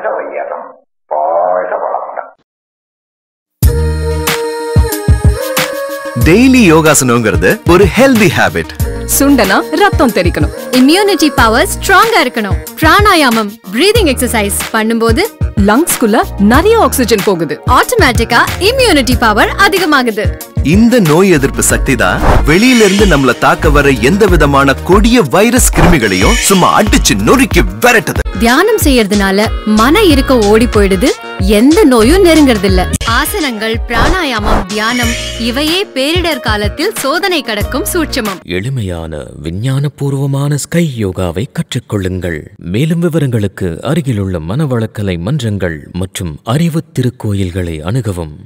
வாழ்க வையகம் வாழ்க வளமுடன் டெய்லி யோகாசனங்கிறது ஒரு ஹெல்தி ஹேபிட் சுண்டனா ரத்தம் தெறிக்கணும் இம்யூனிட்டி பவர் ஸ்ட்ராங்கா இருக்கணும் பிராணாயாமம் பிரீதிங் எக்ஸசைஸ் பண்ணும்போது லங்ஸ்குள்ள நிறைய ஆக்சிஜன் போகுது ஆட்டோமேட்டிக்கா இம்யூனிட்டி பவர் அதிகமாகுது இந்த நோய் எதிர்ப்பு சக்தி தான் வெளியில இருந்து நம்மள தாக்க வர எந்த விதமான கொடிய வைரஸ் கிருமிகளையும் சும்மா அடிச்சு நொறுக்கி விரட்டுது தியானம் செய்யறதுனால மன இறுக்கம் ஓடி போயிடுது எந்த நோயும் நெருங்கறது இல்ல ஆசனங்கள் பிராணாயாமம் தியானம் இவையே பேரிடர் காலத்தில் சோதனை கடக்கும் சூட்சமம் எளிமையான விஞ்ஞானபூர்வமான ஸ்கை யோகாவை கற்றுக்கொள்ளுங்கள் மேலும் விவரங்களுக்கு அருகிலுள்ள மனவளக்கலை மன்றங்கள் மற்றும் அறிவு திருக்கோயில்களை அணுகவும்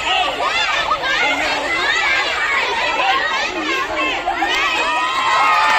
Hey!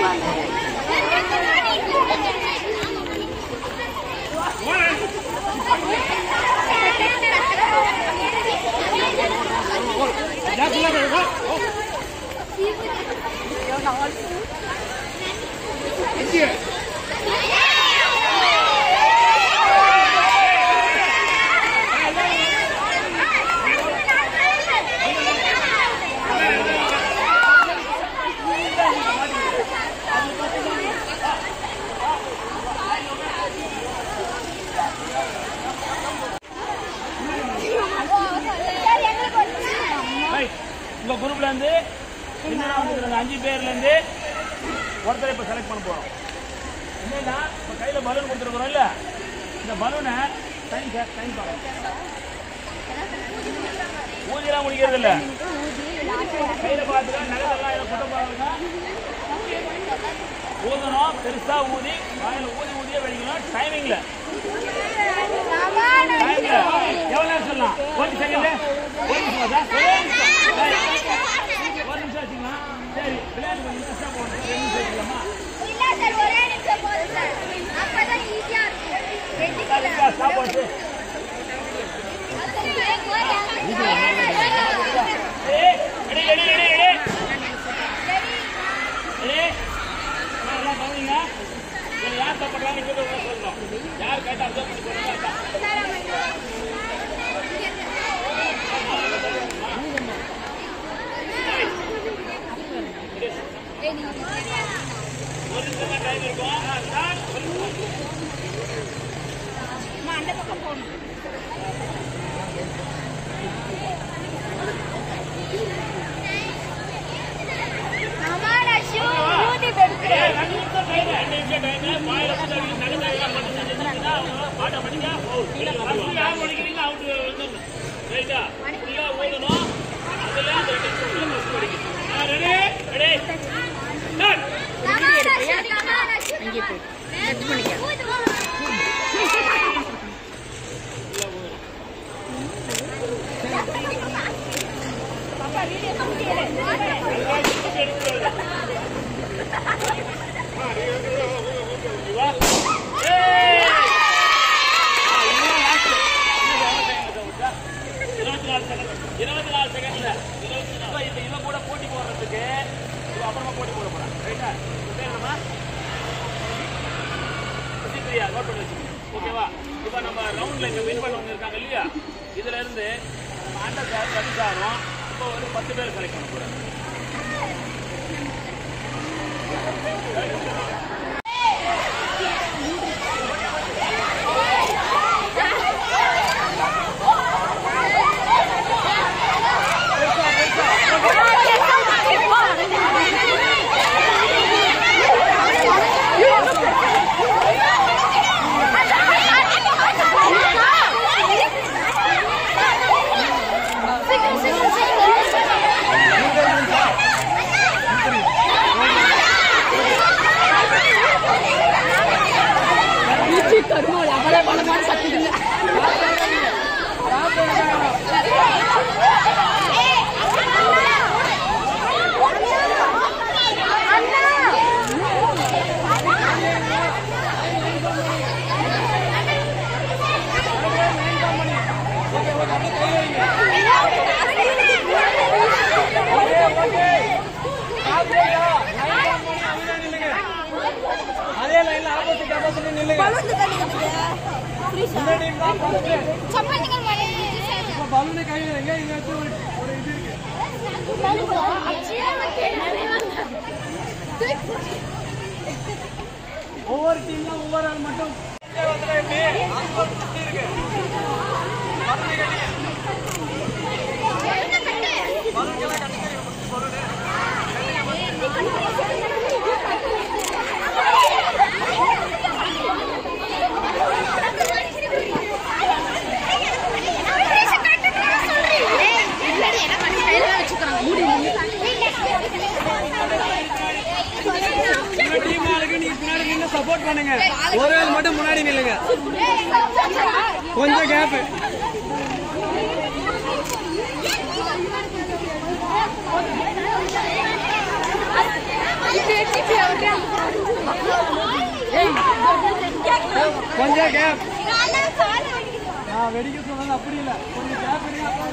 ரைட் உங்க குரூப்ல இருந்து பின்னாடி வந்துருக்க அந்த அஞ்சு பேர்ல இருந்து ஒருத்தரை இப்ப செலக்ட் பண்ண போறோம் என்னன்னா இப்ப கையில பலூன் கொடுத்துருக்கோம் இல்ல இந்த பலூனை சைன் சைன் பார்க்கணும் ஊதியெல்லாம் முடிக்கிறது இல்ல கையில பாத்துக்க நகரெல்லாம் இதை குட்ட பாருங்க ஊதணும் பெருசா ஊதி வாயில ஊதி ஊதியே வெடிக்கணும் டைமிங்ல டைம்ல எவ்வளவு நேரம் சொல்லலாம் ஒரு செகண்ட் ஒரு நிமிஷம் சார் ஒரே நிமிஷம் சரி. ஒரு நிமிஷம் வச்சுக்கலாம் சரி விளையாட்டு கொஞ்சம் இன்ட்ரெஸ்டா போகணும் ரெண்டு நிமிஷம் வச்சுக்கலாமா ஸ்டாப் ஆச்சு ஏய், ready ready ready ready ready ஆ, எல்லாம் கவனிங்க இதுல யார் தப்படுறாங்க இப்போ சொல்லணும் யார் கேட்டா அப்சர்வ் பண்ணி சொல்லுங்க ஒரு நிமிஷம் தான் டைம் இருக்கும் ஆ, ஸ்டார்ட் ஏய், ரெண்டு நிமிஷம் time, ரெண்டு நிமிஷம் time. வாயில புத்தா வைக்க, நகத்தை எல்லாம் மட்டும் செஞ்சுட்டீங்கன்னா, அவங்க பாட்டை படிங்க, out. first யார் படிக்கிறீங்க, out வந்துடணும். Right ஆ? full ஆ ஓடணும். அதுல அந்த ரெண்டு நிமிஷம் first படிக்கணும். ஆ, ready? Ready? Start. வா. ஏய்! ஆ, இதுதான் last. இன்னும் எவ்வளவு time இருக்கு உங்களுக்கு? இருபத்தி நாலு செகண்ட் இருபத்தி நாலு செகண்ட்ல இருபத்தி நாலு இந்த இவன் கூட போட்டி போடுறதுக்கு இவன் அப்புறமா போட்டி போட போறான் ரைட்டா பேர் என்னமா சுசித்ரியா நோட் பண்ணி வச்சுக்கோங்க ஓகேவா இப்போ நம்ம ரவுண்ட்ல இங்க வின் பண்ணவங்க இருக்காங்க இல்லையா இதுல இருந்து நம்ம அண்டர் சார் கடிச்சாரும் இப்போ ஒரு பத்து பேர் செலக்ட் பண்ண போறாங்க அதே லைன்ல ஆப்போசிட் ஆப்போசிட் நில்லுங்க இந்த டீம் தான் ஃபர்ஸ்ட் இப்ப பலூனை கையில எங்க இங்க வச்சு ஒரு ஒரு இது இருக்கு ஒவ்வொரு டீம்ல ஒவ்வொரு ஆள் மட்டும் வந்துட்டா எப்படி? அங்க ஒரு சுத்தி இருக்கு. பலூனை கட்டிங்க. பலூன்கெல்லாம் கட்டிங்க. பலூனு. இந்த டீம் ஆளுக்கு நீங்க பின்னாடி நின்னு சப்போர்ட் பண்ணுங்க ஒரு ஆள் மட்டும் முன்னாடி நில்லுங்க கொஞ்சம் கேப் இது கொஞ்சம் கேப் நான் வெடிக்க சொன்னது அப்படி இல்லை கொஞ்சம் கேப்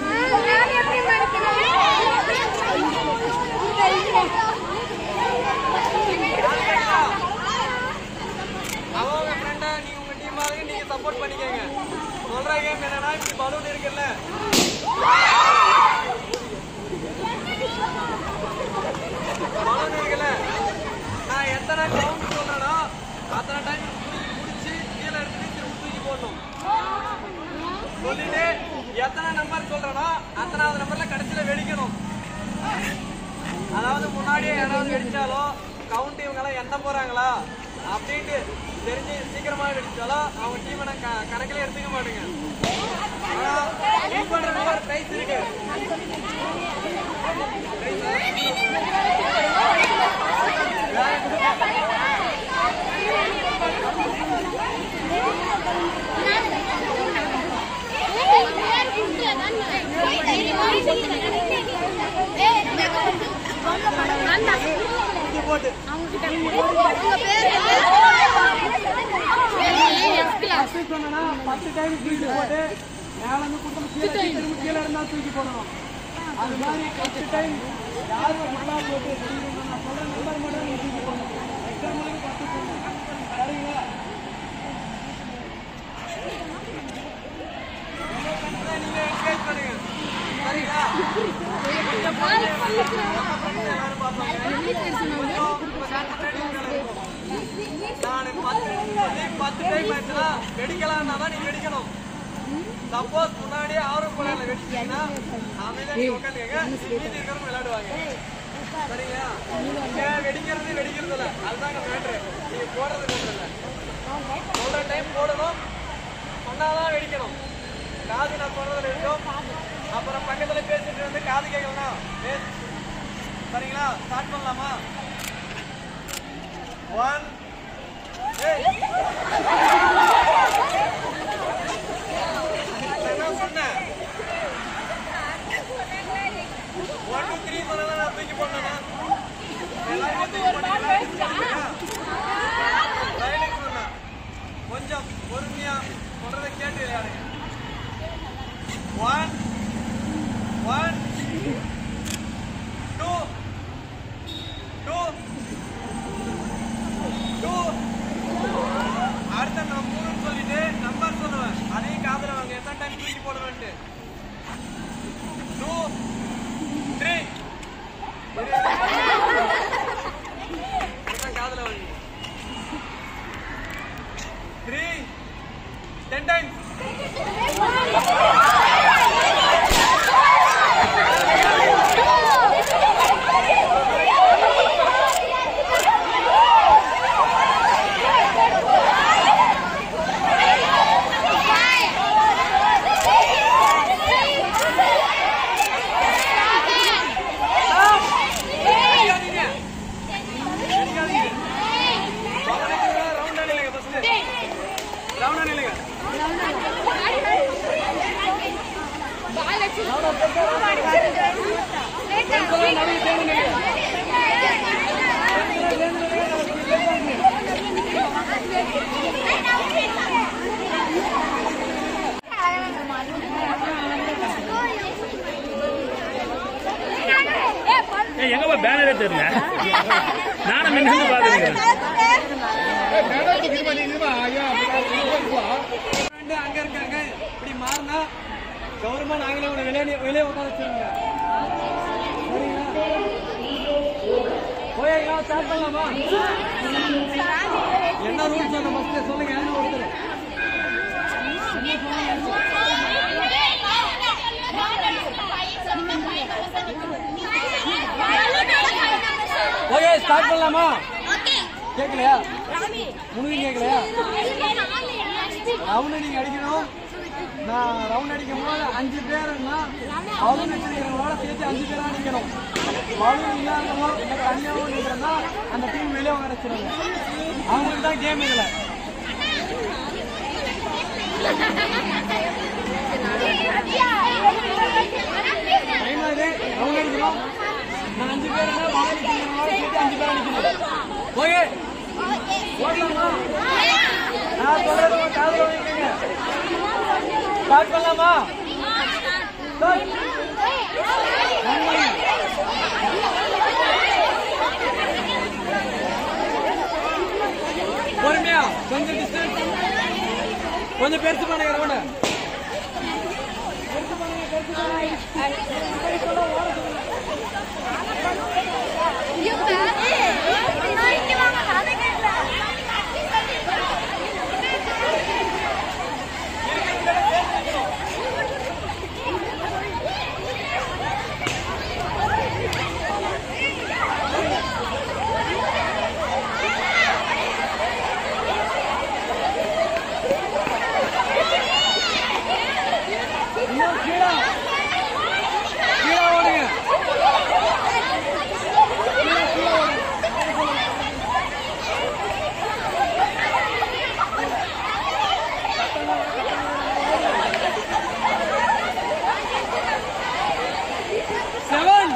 அவங்க ஃப்ரெண்டா நீங்க உங்க டீம் ஆளுங்க நீங்க சப்போர்ட் பண்ணிக்கங்க சொல்ற கேம் என்னன்னா இப்படி பலூன் இருக்குல்ல பலூன் இருக்குல்ல நான் எத்தனை கவுண்ட் சொல்றேனோ அத்தனை டைம் முடிச்சு கீழே எடுத்துட்டு திரும்ப தூக்கி போடணும் சொல்லிட்டு எத்தனை நம்பர் சொல்றேனோ அத்தனாவது நம்பர்ல கடைசியில வெடிக்கணும் அதாவது முன்னாடியே யாராவது வெடிச்சாலோ கவுண்ட் இவங்கெல்லாம் எண்ண போறாங்களா அப்படின்ட்டு தெரிஞ்சு சீக்கிரமா வெடிச்சாலோ அவங்க டீமை நான் க- கணக்கிலே எடுத்துக்க மாட்டேங்க ஆனா win பண்றதுக்கு ஒரு பிரைஸ் இருக்கு இது போட்டு பத்து சொன்னா பத்து டைம் தூக்கி போட்டு மேல இருந்து குட்டம் கீழே திரும்ப கீழே இருந்தா தூக்கி போடணும் அது மாதிரி பத்து டைம் யார் நல்லா போட்டு நான் சொல்ற நம்பர் மட்டும் நீங்க தூக்கி போடணும் எக்ஸாம்பிளுக்கு பத்து சொன்னேன் சரிங்களா உங்க friends அ நீங்க encourage பண்ணுங்க சரிங்களா கொஞ்சம் பாருங்க. உங்க friends எல்லாரும் பார்ப்பாங்க. கொஞ்சம் உங்க concentrate மேல இருக்கும். நான் பத்து சொல்லி பத்து டைம் ஆச்சுன்னா வெடிக்கலாம்னா தான் நீங்க வெடிக்கணும் சப்போஸ் முன்னாடியே ஆர்வம் போல வெடிச்சீங்கன்னா அமைதியா நீங்க உட்காந்துக்கங்க மீதி இருக்கிறவங்க விளையாடுவாங்க சரிங்களா இங்க வெடிக்கிறது வெடிக்கிறது இல்ல அதுதாங்க மேட்ரு நீங்க போடுறது மேட்ரு இல்ல சொல்ற டைம் போடணும் சொன்னாதான் வெடிக்கணும் காது நான் சொல்றதுல வெடிக்கும் அப்புறம் பக்கத்துல பேசிட்டு வந்து காது கேட்கலாம் பேசு சரிங்களா ஸ்டார்ட் பண்ணலாமா ஒன் ஏய் என்ன சொன்னேன் ஒன் டூ த்ரீ சொன்னா நான் தூக்கி போட்டேனா எல்லாரும் தூக்கி போட்டீங்களா சைலன்ஸ் சொன்னா கொஞ்சம் பொறுமையா சொல்றதை கேட்டு விளையாடுங்க one one two two two அடுத்த நான் மூணுன்னு சொல்லிட்டு நம்பர் சொல்லுவேன் அதையும் காதுல வாங்க எத்தனை டைம் தூக்கி போடுவேன்ட்டு டூ த்ரீ காதுல வாங்க த்ரீ டென் டைம்ஸ் அடிக்காதீங்க அடிக்காதீங்க ரவுண்டா நில்லுங்க ஃபர்ஸ்ட் ரவுண்டா நில்லுங்க ஏய் எங்கப்பா பேனரே தெரியல நானும் மின்னு பாத்துருக்கேன் ஃப்ரெண்டு அங்க இருக்காங்க இப்படி மாறினா கௌரவமா நாங்களே உன்னை வெளியே வெளியே உட்கார வச்சிருங்க சரிங்களா போயா ஸ்டார்ட் பண்ணலாமா என்ன ரூல்ஸ் சொன்ன ஃபர்ஸ்ட் சொல்லுங்க யாரும் ஒருத்தர் ஓகே ஸ்டார்ட் பண்ணலாமா கேட்கலையா முழுவி கேட்கலையா ரவுண்ட் நீங்க அடிக்கணும் நான் ரவுண்ட் அடிக்கும் போது அஞ்சு பேருன்னா பலூன் வச்சிருக்கிறவங்களோட சேர்த்து அஞ்சு பேரா நிக்கணும் பலூன் இல்லாதவங்க இல்லை தனியாவோ நிக்கிறதா அந்த டீம் வெளியே உட்கார வச்சிருவாங்க அவங்களுக்கு தான் கேம் இதுல டைம் ஆகுது ரவுண்ட் அடிக்கணும் நான் அஞ்சு பேருன்னா பலூன் வச்சிருக்கிறவங்களோட சேர்த்து அஞ்சு பேரா நிக்கணும் ஓகே ஓடலாமா நான் சொல்றது உங்க காதுல வாங்கிக்கங்க ஸ்டார்ட் பண்ணலாமா ஸ்டார்ட் பொறுமையா கொஞ்சம் டிஸ்டன்ஸ் கொஞ்சம் பெருசு பண்ணுங்க ரோட இன்னும் கீழே கீழே ஓடுங்க செவன்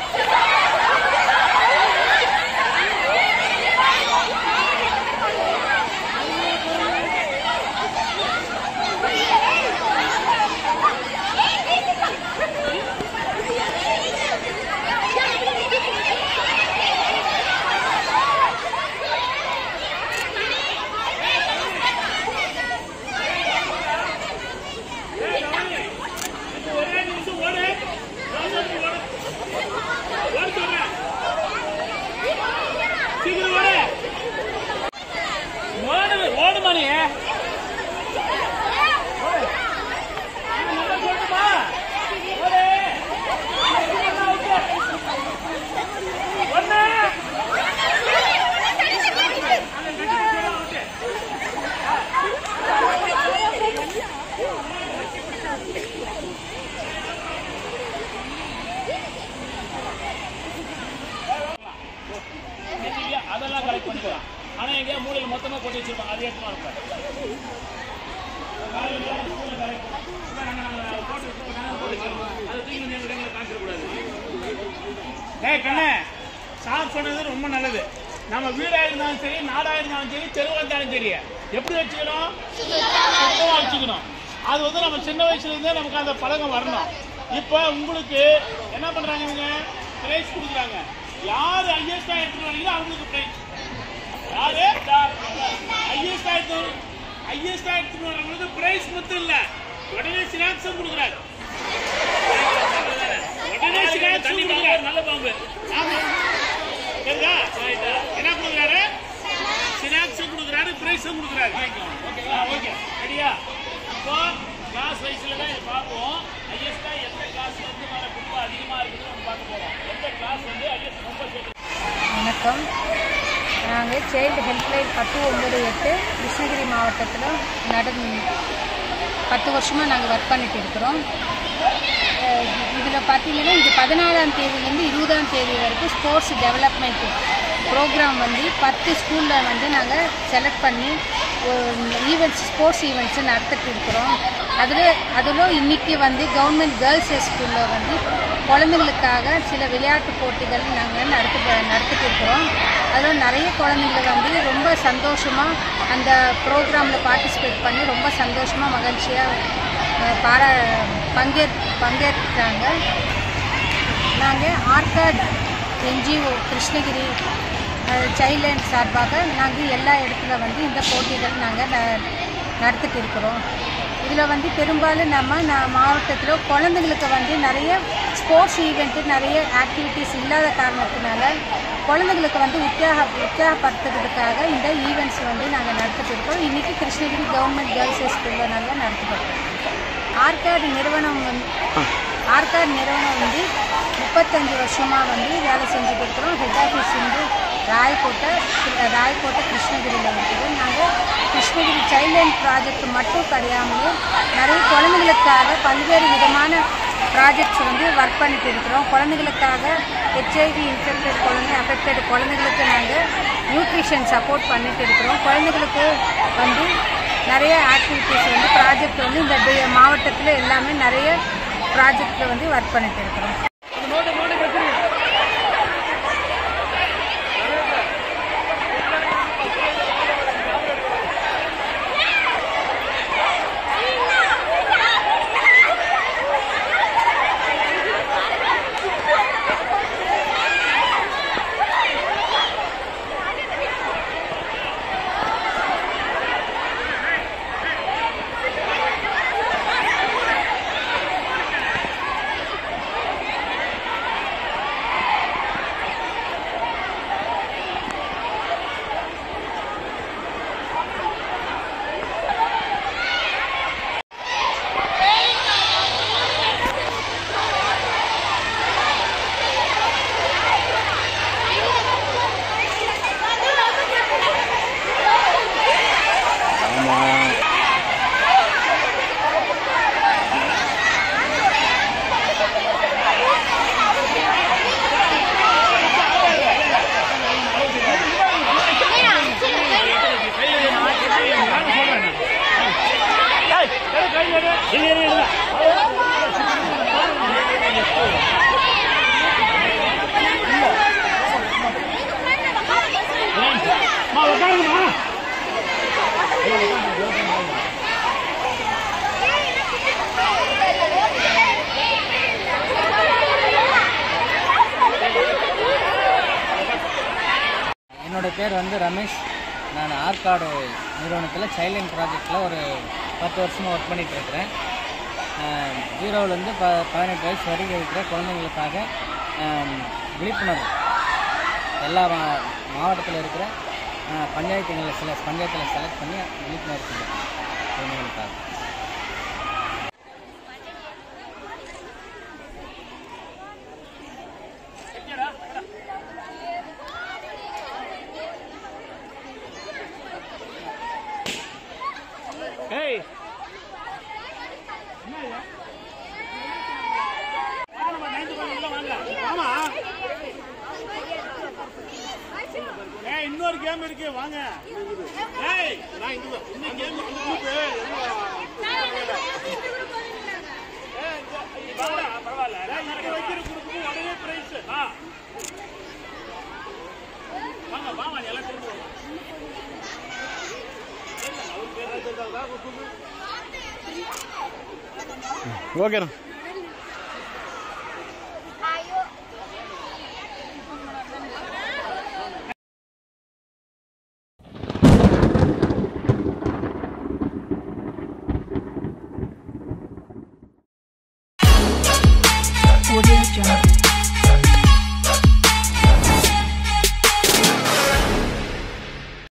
ஒரே நிமிஷம் ஓடு ஓடு ஓடு சொல்றேன் சீக்கிரம் ஓடு ஓடு ஓடு மணி நல்லா சொல்லுமா ஓடு ஒண்ணு நெத்திக்கு அதெல்லாம் கலெக்ட் பண்ணிக்கலாம் ஆனா எங்கேயா மூலையில மொத்தமா போட்டு வச்சிருப்பாங்க அது எடுத்து இருப்பேன் ஏய் கண்ணே சாப் சொன்னது ரொம்ப நல்லது நம்ம வீடா இருந்தாலும் சரி நாடா இருந்தாலும் சரி தெருவா இருந்தாலும் சரி எப்படி வச்சுக்கணும் சுத்தமா வச்சுக்கணும் அது வந்து நம்ம சின்ன வயசுல இருந்தே நமக்கு அந்த பழக்கம் வரணும் இப்போ உங்களுக்கு என்ன பண்றாங்க இவங்க பிரைஸ் கொடுக்குறாங்க யார் ஹையஸ்டா எடுத்துட்டு வரீங்களோ அவங்களுக்கு பிரைஸ் யாரு ஹையஸ்டா எடுத்து ஹையஸ்டா எடுத்துட்டு வரவங்களுக்கு பிரைஸ் மட்டும் இல்ல உடனே ஸ்நாக்ஸும் கொடுக்குறாரு உடனே ஸ்நாக்ஸ் கொடுக்குறாரு நல்ல பாம்பு ஆமா சரிதா என்ன கொடுக்குறாரு ஸ்நாக்ஸும் கொடுக்குறாரு பிரைஸும் கொடுக்குறாரு ஓகேவா ஓகே ரெடியா இப்போ கிளாஸ் வைஸ்ல தான் இது பார்ப்போம் ஹையஸ்டா எந்த கிளாஸ்ல இருந்து வர குப்பை அதிகமா இருக்குன்னு நம்ம பார்க்க போறோம் எந்த கிளாஸ் வந்து ஹையஸ்ட் ரொம்ப சேர்த்து வணக்கம் நாங்கள் சைல்டு ஹெல்ப்லைன் பத்து ஒன்பது எட்டு கிருஷ்ணகிரி மாவட்டத்தில் நடந்து பத்து வருஷமாக நாங்கள் ஒர்க் பண்ணிட்டு இருக்கிறோம் இதில் பார்த்தீங்கன்னா இது பதினாறாம் தேதியிலேருந்து இருபதாம் தேதி வரைக்கும் ஸ்போர்ட்ஸ் டெவலப்மெண்ட் ப்ரோக்ராம் வந்து பத்து ஸ்கூலில் வந்து நாங்கள் செலக்ட் பண்ணி ஈவெண்ட்ஸ் ஸ்போர்ட்ஸ் ஈவெண்ட்ஸை நடத்திட்டு இருக்கிறோம் அதில் அதில் இன்றைக்கி வந்து கவர்மெண்ட் கேர்ள்ஸ் ஹை ஸ்கூலில் வந்து குழந்தைங்களுக்காக சில விளையாட்டு போட்டிகள் நாங்கள் நடத்தி நடத்திட்டு இருக்கிறோம் அதில் நிறைய குழந்தைங்க வந்து ரொம்ப சந்தோஷமாக அந்த ப்ரோக்ராமில் பார்ட்டிசிபேட் பண்ணி ரொம்ப சந்தோஷமாக மகிழ்ச்சியாக பாரா பங்கே பங்கேற்றாங்க நாங்கள் Arcot NGO Krishnagiri child line சார்பாக நாங்கள் எல்லா இடத்துல வந்து இந்த போட்டிகள் நாங்கள் ந- நடத்திட்டு இருக்கிறோம் இதில் வந்து பெரும்பாலும் நம்ம நான் மாவட்டத்தில் குழந்தைங்களுக்கு வந்து நிறைய ஸ்போர்ட்ஸ் ஈவெண்ட்டு நிறைய ஆக்டிவிட்டீஸ் இல்லாத காரணத்தினால குழந்தைங்களுக்கு வந்து உற்சாக உற்சாகப்படுத்துறதுக்காக இந்த ஈவெண்ட்ஸ் வந்து நாங்கள் நடத்திட்டு இருக்கோம் இன்றைக்கி கிருஷ்ணகிரி கவர்மெண்ட் கேர்ள்ஸ் ஹை ஸ்கூலில் நாங்கள் நடத்தப்பட்டோம் ஆர்காட் நிறுவனம் வந்து ஆர்காட் நிறுவனம் வந்து முப்பத்தஞ்சு வருஷமாக வந்து வேலை செஞ்சுட்டு இருக்கிறோம் ஹெட் ஆஃபீஸ் வந்து ராயக்கோட்டை ராயக்கோட்டை கிருஷ்ணகிரியில் இருக்குது நாங்கள் கிருஷ்ணகிரி சைல்ட் லைன் ப்ராஜெக்ட் மட்டும் கிடையாமலே நிறைய குழந்தைகளுக்காக பல்வேறு விதமான ப்ராஜெக்ட்ஸ் வந்து ஒர்க் பண்ணிட்டு இருக்கிறோம் குழந்தைகளுக்காக ஹெச்ஐவி இன்ஃபெக்டட் குழந்தை அஃபெக்டட் குழந்தைகளுக்கு நாங்கள் நியூட்ரிஷன் சப்போர்ட் பண்ணிட்டு இருக்கிறோம் குழந்தைகளுக்கு வந்து நிறைய ஆக்டிவிட்டீஸ் வந்து ப்ராஜெக்ட் வந்து இந்த டி- மாவட்டத்தில் எல்லாமே நிறைய ப்ராஜெக்டில் வந்து ஒர்க் பண்ணிட்டு இருக்கிறோம் நோட்டு நோட்டு கத்துறீங்க இரு, இரு, இரு. அம்மா, உட்காருங்கம்மா. என்னோட பேர் வந்து ரமேஷ் நான் ஆற்காடு நிறுவனத்தில் சைல்ட்லைன் ப்ராஜெக்டில் ஒரு பத்து வருஷமாக ஒர்க் பண்ணிட்டு இருக்கிறேன் அஹ் ஜீரோவிலேருந்து ப பதினெட்டு வயசு வரைக்கும் இருக்கிற குழந்தைங்களுக்காக அஹ், விழிப்புணர்வு எல்லா மா மாவட்டத்தில் இருக்கிற அஹ், பஞ்சாயத்துங்களை சில பஞ்சாயத்தில் செலக்ட் பண்ணி விழிப்புணர்வு செஞ்சோம் குழந்தைங்களுக்காக ஏய் ஏய் இன்னொரு கேம் இருக்கு வாங்க ஏய் நான் இங்க இன்னும் கேம் இருக்கு பரவாயில்ல இங்க வைக்கிற குடுக்கு உடனே பிரைஸ் வாங்க வாங்க எல்லாம் சேர்ந்து வாங்க. அவர் பேர் ஓகேண்ணா